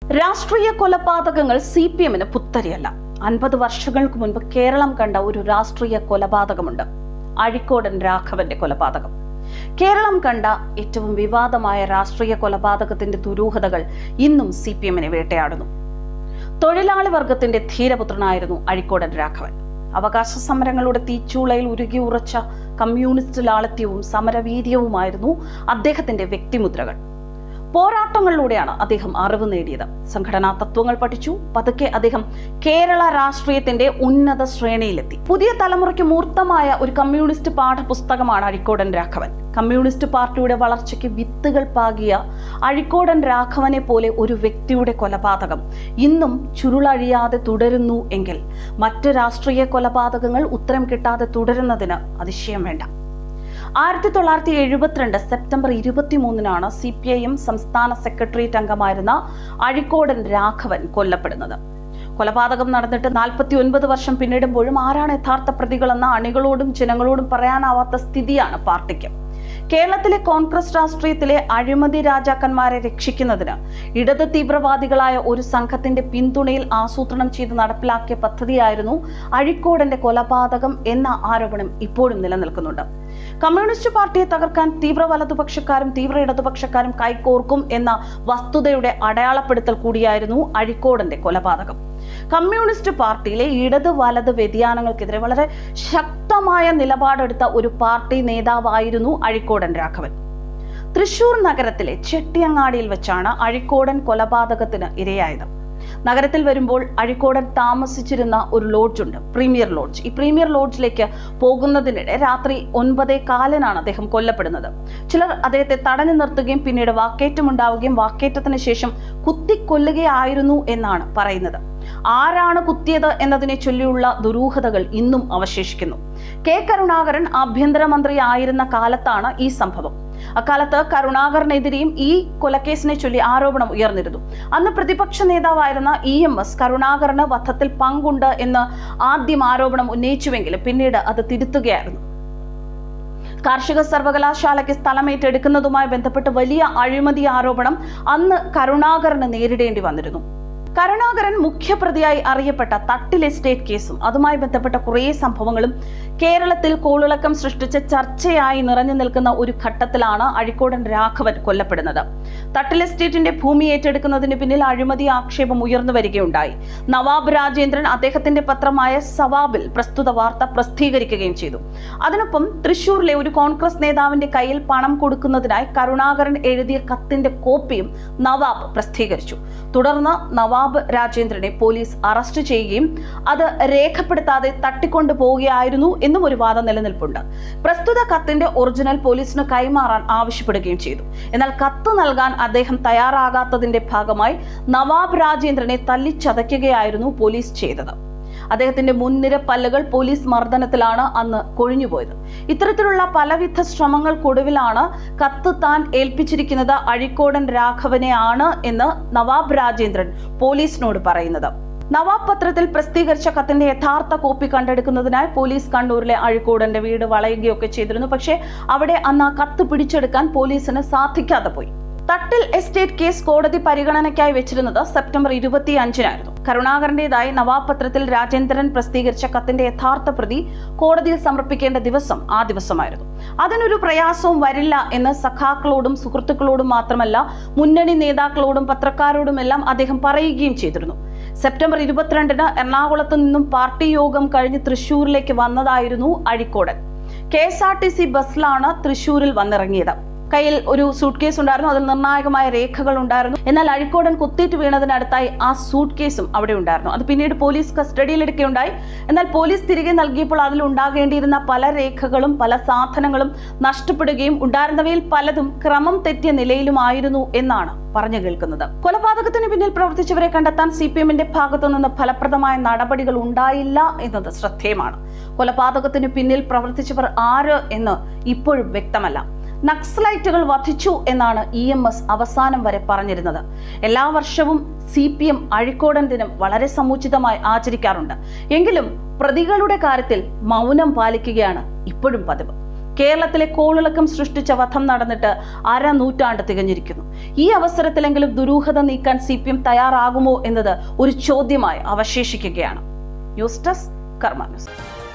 രാഷ്ട്രീയ കൊലപാതകങ്ങൾ C P എമ്മിന് പുത്തരിയല്ല അൻപത് വർഷങ്ങൾക്ക് മുൻപ് കേരളം കണ്ട ഒരു രാഷ്ട്രീയ കൊലപാതകമുണ്ട് അഴിക്കോടൻ രാഘവന്റെ കൊലപാതകം കേരളം കണ്ട ഏറ്റവും വിവാദമായ രാഷ്ട്രീയ കൊലപാതകത്തിന്റെ ദുരൂഹതകൾ ഇന്നും സി പി എമ്മിനെ വേട്ടയാടുന്നു തൊഴിലാളി വർഗത്തിന്റെ ധീരപുത്രനായിരുന്നു അഴിക്കോടൻ രാഘവൻ അവകാശ സമരങ്ങളുടെ തീച്ചൂളയിൽ ഉരുകി ഉറച്ച കമ്മ്യൂണിസ്റ്റ് ലാളിത്യവും സമരവീര്യവുമായിരുന്നു അദ്ദേഹത്തിന്റെ വ്യക്തിമുദ്രകൾ പോരാട്ടങ്ങളിലൂടെയാണ് അദ്ദേഹം അറിവ് നേടിയത് സംഘടനാ തത്വങ്ങൾ പഠിച്ചു പതുക്കെ അദ്ദേഹം കേരള രാഷ്ട്രീയത്തിന്റെ ഉന്നത ശ്രേണിയിലെത്തി പുതിയ തലമുറയ്ക്ക് മൂർത്തമായ ഒരു കമ്മ്യൂണിസ്റ്റ് പാഠപുസ്തകമാണ് അഴിക്കോടൻ രാഘവൻ കമ്മ്യൂണിസ്റ്റ് പാർട്ടിയുടെ വളർച്ചയ്ക്ക് വിത്തുകൾ പാകിയ അഴിക്കോടൻ രാഘവനെ പോലെ ഒരു വ്യക്തിയുടെ കൊലപാതകം ഇന്നും ചുരുളഴിയാതെ തുടരുന്നു എങ്കിൽ മറ്റ് രാഷ്ട്രീയ കൊലപാതകങ്ങൾ ഉത്തരം കിട്ടാതെ തുടരുന്നതിന് അതിശയം വേണ്ട ആയിരത്തി തൊള്ളായിരത്തി എഴുപത്തിരണ്ട് സെപ്റ്റംബർ ഇരുപത്തിമൂന്നിനാണ് സി പി ഐ എം സംസ്ഥാന സെക്രട്ടേറിയറ്റ് അംഗമായിരുന്ന അഴിക്കോടൻ രാഘവൻ കൊല്ലപ്പെടുന്നത് കൊലപാതകം നടന്നിട്ട് നാൽപ്പത്തി ഒൻപത് വർഷം പിന്നിടുമ്പോഴും ആരാണ് യഥാർത്ഥ പ്രതികളെന്ന അണികളോടും ജനങ്ങളോടും പറയാനാവാത്ത സ്ഥിതിയാണ് പാർട്ടിക്ക് കേരളത്തിലെ കോൺഗ്രസ് രാഷ്ട്രീയത്തിലെ അഴിമതി രാജാക്കന്മാരെ രക്ഷിക്കുന്നതിന് ഇടത് തീവ്രവാദികളായ ഒരു സംഘത്തിന്റെ പിന്തുണയിൽ ആസൂത്രണം ചെയ്ത് നടപ്പിലാക്കിയ പദ്ധതിയായിരുന്നു അഴിക്കോടന്റെ കൊലപാതകം എന്ന ആരോപണം ഇപ്പോഴും നിലനിൽക്കുന്നുണ്ട് കമ്മ്യൂണിസ്റ്റ് പാർട്ടിയെ തകർക്കാൻ തീവ്ര വലതുപക്ഷക്കാരും തീവ്ര ഇടതുപക്ഷക്കാരും കൈകോർക്കും എന്ന വസ്തുതയുടെ അടയാളപ്പെടുത്തൽ കൂടിയായിരുന്നു അഴിക്കോടന്റെ കൊലപാതകം കമ്മ്യൂണിസ്റ്റ് പാർട്ടിയിലെ ഇടത് വലത് വ്യതിയാനങ്ങൾക്കെതിരെ വളരെ ശക്തമായ നിലപാടെടുത്ത ഒരു പാർട്ടി നേതാവായിരുന്നു അഴിക്കോടൻ രാഘവൻ തൃശൂർ നഗരത്തിലെ ചെട്ടിയങ്ങാടിയിൽ വെച്ചാണ് അഴിക്കോടൻ കൊലപാതകത്തിന് ഇരയായത് നഗരത്തിൽ വരുമ്പോൾ അഴിക്കോടൻ താമസിച്ചിരുന്ന ഒരു ലോഡ്ജ് ഉണ്ട് പ്രീമിയർ ലോഡ്ജ് ഈ പ്രീമിയർ ലോഡ്ജിലേക്ക് പോകുന്നതിനിടെ രാത്രി ഒൻപതേ കാലിനാണ് അദ്ദേഹം കൊല്ലപ്പെടുന്നത് ചിലർ അദ്ദേഹത്തെ തടഞ്ഞു നിർത്തുകയും പിന്നീട് വാക്കേറ്റമുണ്ടാവുകയും വാക്കേറ്റത്തിന് ശേഷം കുത്തിക്കൊല്ലുകയായിരുന്നു എന്നാണ് പറയുന്നത് ആരാണ് കുത്തിയത് എന്നതിനെ ചൊല്ലിയുള്ള ദുരൂഹതകൾ ഇന്നും അവശേഷിക്കുന്നു കെ കരുണാകരൻ ആഭ്യന്തരമന്ത്രി ആയിരുന്ന കാലത്താണ് ഈ സംഭവം അക്കാലത്ത് കരുണാകരനെതിരെയും ഈ കൊലക്കേസിനെ ചൊല്ലി ആരോപണം ഉയർന്നിരുന്നു അന്ന് പ്രതിപക്ഷ നേതാവായിരുന്ന ഇ എം എസ് കരുണാകരന് വധത്തിൽ പങ്കുണ്ട് എന്ന് ആദ്യം ആരോപണം ഉന്നയിച്ചുവെങ്കിലും പിന്നീട് അത് തിരുത്തുകയായിരുന്നു കാർഷിക സർവകലാശാലയ്ക്ക് സ്ഥലം ഏറ്റെടുക്കുന്നതുമായി ബന്ധപ്പെട്ട് വലിയ അഴിമതി ആരോപണം അന്ന് കരുണാകരന് നേരിടേണ്ടി വന്നിരുന്നു കരുണാകരൻ മുഖ്യപ്രതിയായി അറിയപ്പെട്ട തട്ടിൽ എസ്റ്റേറ്റ് കേസും അതുമായി ബന്ധപ്പെട്ട കുറേ സംഭവങ്ങളും കേരളത്തിൽ കോളിളക്കം സൃഷ്ടിച്ച ചർച്ചയായി നിറഞ്ഞു നിൽക്കുന്ന ഒരു ഘട്ടത്തിലാണ് അഴിക്കോടൻ രാഘവൻ കൊല്ലപ്പെടുന്നത് തട്ടിൽ എസ്റ്റേറ്റിന്റെ ഭൂമി ഏറ്റെടുക്കുന്നതിന് പിന്നിൽ അഴിമതി ആക്ഷേപം ഉയർന്നു വരികയുണ്ടായി നവാബ് രാജേന്ദ്രൻ അദ്ദേഹത്തിന്റെ പത്രമായ സവാബിൽ പ്രസ്തുത വാർത്ത പ്രസിദ്ധീകരിക്കുകയും ചെയ്തു അതിനൊപ്പം തൃശൂരിലെ ഒരു കോൺഗ്രസ് നേതാവിന്റെ കയ്യിൽ പണം കൊടുക്കുന്നതിനായി കരുണാകരൻ എഴുതിയ കത്തിന്റെ കോപ്പിയും നവാബ് പ്രസിദ്ധീകരിച്ചു തുടർന്ന് നവാബ് രാജേന്ദ്രനെ പോലീസ് അറസ്റ്റ് ചെയ്യുകയും അത് രേഖപ്പെടുത്താതെ തട്ടിക്കൊണ്ടു പോവുകയായിരുന്നു എന്നും ഒരു വാദം നിലനിൽപ്പുണ്ട് പ്രസ്തുത കത്തിന്റെ ഒറിജിനൽ പോലീസിന് കൈമാറാൻ ആവശ്യപ്പെടുകയും ചെയ്തു എന്നാൽ കത്ത് നൽകാൻ അദ്ദേഹം തയ്യാറാകാത്തതിന്റെ ഭാഗമായി നവാബ് രാജേന്ദ്രനെ തല്ലിച്ചതയ്ക്കുകയായിരുന്നു പോലീസ് ചെയ്തത് അദ്ദേഹത്തിന്റെ മുൻനിര പല്ലുകൾ പോലീസ് മർദ്ദനത്തിലാണ് അന്ന് കൊഴിഞ്ഞുപോയത് ഇത്തരത്തിലുള്ള പലവിധ ശ്രമങ്ങൾക്കൊടുവിലാണ് കത്ത് താൻ ഏൽപ്പിച്ചിരിക്കുന്നത് അഴിക്കോടൻ രാഘവനെ ആണ് എന്ന് നവാബ് രാജേന്ദ്രൻ പോലീസിനോട് പറയുന്നത് നവാബ് പത്രത്തിൽ പ്രസിദ്ധീകരിച്ച കത്തിന്റെ യഥാർത്ഥ കോപ്പി കണ്ടെടുക്കുന്നതിനായി പോലീസ് കണ്ണൂരിലെ അഴിക്കോടന്റെ വീട് വളയുകയൊക്കെ ചെയ്തിരുന്നു പക്ഷേ അവിടെ അന്ന് ആ കത്ത് പിടിച്ചെടുക്കാൻ പോലീസിന് സാധിക്കാതെ പോയി തട്ടിൽ എസ്റ്റേറ്റ് കേസ് കോടതി പരിഗണനയ്ക്കായി വെച്ചിരുന്നത് സെപ്റ്റംബർ ഇരുപത്തി അഞ്ചിനായിരുന്നു കരുണാകരന്റേതായി നവാബ് പത്രത്തിൽ രാജേന്ദ്രൻ പ്രസിദ്ധീകരിച്ച കത്തിന്റെ യഥാർത്ഥ പ്രതി കോടതിയിൽ സമർപ്പിക്കേണ്ട ദിവസം ആ ദിവസമായിരുന്നു അതിനൊരു പ്രയാസവും വരില്ല എന്ന് സഖാക്കളോടും സുഹൃത്തുക്കളോടും മാത്രമല്ല മുന്നണി നേതാക്കളോടും പത്രക്കാരോടുമെല്ലാം അദ്ദേഹം പറയുകയും ചെയ്തിരുന്നു സെപ്റ്റംബർ ഇരുപത്തിരണ്ടിന് എറണാകുളത്ത് നിന്നും പാർട്ടി യോഗം കഴിഞ്ഞ് തൃശൂരിലേക്ക് വന്നതായിരുന്നു Azhikodan K S R T C ബസ്സിലാണ് തൃശൂരിൽ വന്നിറങ്ങിയത് കയ്യിൽ ഒരു സൂട്ട് കേസ് ഉണ്ടായിരുന്നു അതിൽ നിർണായകമായ രേഖകൾ ഉണ്ടായിരുന്നു എന്നാൽ അഴിക്കോടൻ കുത്തിയിട്ട് വീണതിനടുത്തായി ആ സൂട്ട് കേസും അവിടെ ഉണ്ടായിരുന്നു അത് പിന്നീട് പോലീസ് കസ്റ്റഡിയിലെടുക്കുകയുണ്ടായി എന്നാൽ പോലീസ് തിരികെ നൽകിയപ്പോൾ അതിൽ ഉണ്ടാകേണ്ടിയിരുന്ന പല രേഖകളും പല സാധനങ്ങളും നഷ്ടപ്പെടുകയും ഉണ്ടായിരുന്നവയിൽ പലതും ക്രമം തെറ്റിയ നിലയിലുമായിരുന്നു എന്നാണ് പറഞ്ഞു കേൾക്കുന്നത് കൊലപാതകത്തിന് പിന്നിൽ പ്രവർത്തിച്ചവരെ കണ്ടെത്താൻ സി പി എമ്മിന്റെ ഭാഗത്തു നിന്ന് ഫലപ്രദമായ നടപടികൾ ഉണ്ടായില്ല എന്നത് ശ്രദ്ധേയമാണ് കൊലപാതകത്തിന് പിന്നിൽ പ്രവർത്തിച്ചവർ ആര് എന്ന് ഇപ്പോഴും വ്യക്തമല്ല നക്സലൈറ്റുകൾ വധിച്ചു എന്നാണ് ഇ എം എസ് അവസാനം വരെ പറഞ്ഞിരുന്നത് എല്ലാ വർഷവും സി പി എം അഴിക്കോടൻ ദിനം വളരെ സമുചിതമായി ആചരിക്കാറുണ്ട് എങ്കിലും പ്രതികളുടെ കാര്യത്തിൽ മൗനം പാലിക്കുകയാണ് ഇപ്പോഴും പതിവ് കേരളത്തിലെ കോളിളക്കം സൃഷ്ടിച്ച വധം നടന്നിട്ട് അര നൂറ്റാണ്ട് തികഞ്ഞിരിക്കുന്നു ഈ അവസരത്തിലെങ്കിലും ദുരൂഹത നീക്കാൻ സി പി എം തയ്യാറാകുമോ എന്നത് ഒരു ചോദ്യമായി അവശേഷിക്കുകയാണ് ന്യൂസ് ഡെസ്ക് കർമ്മ ന്യൂസ്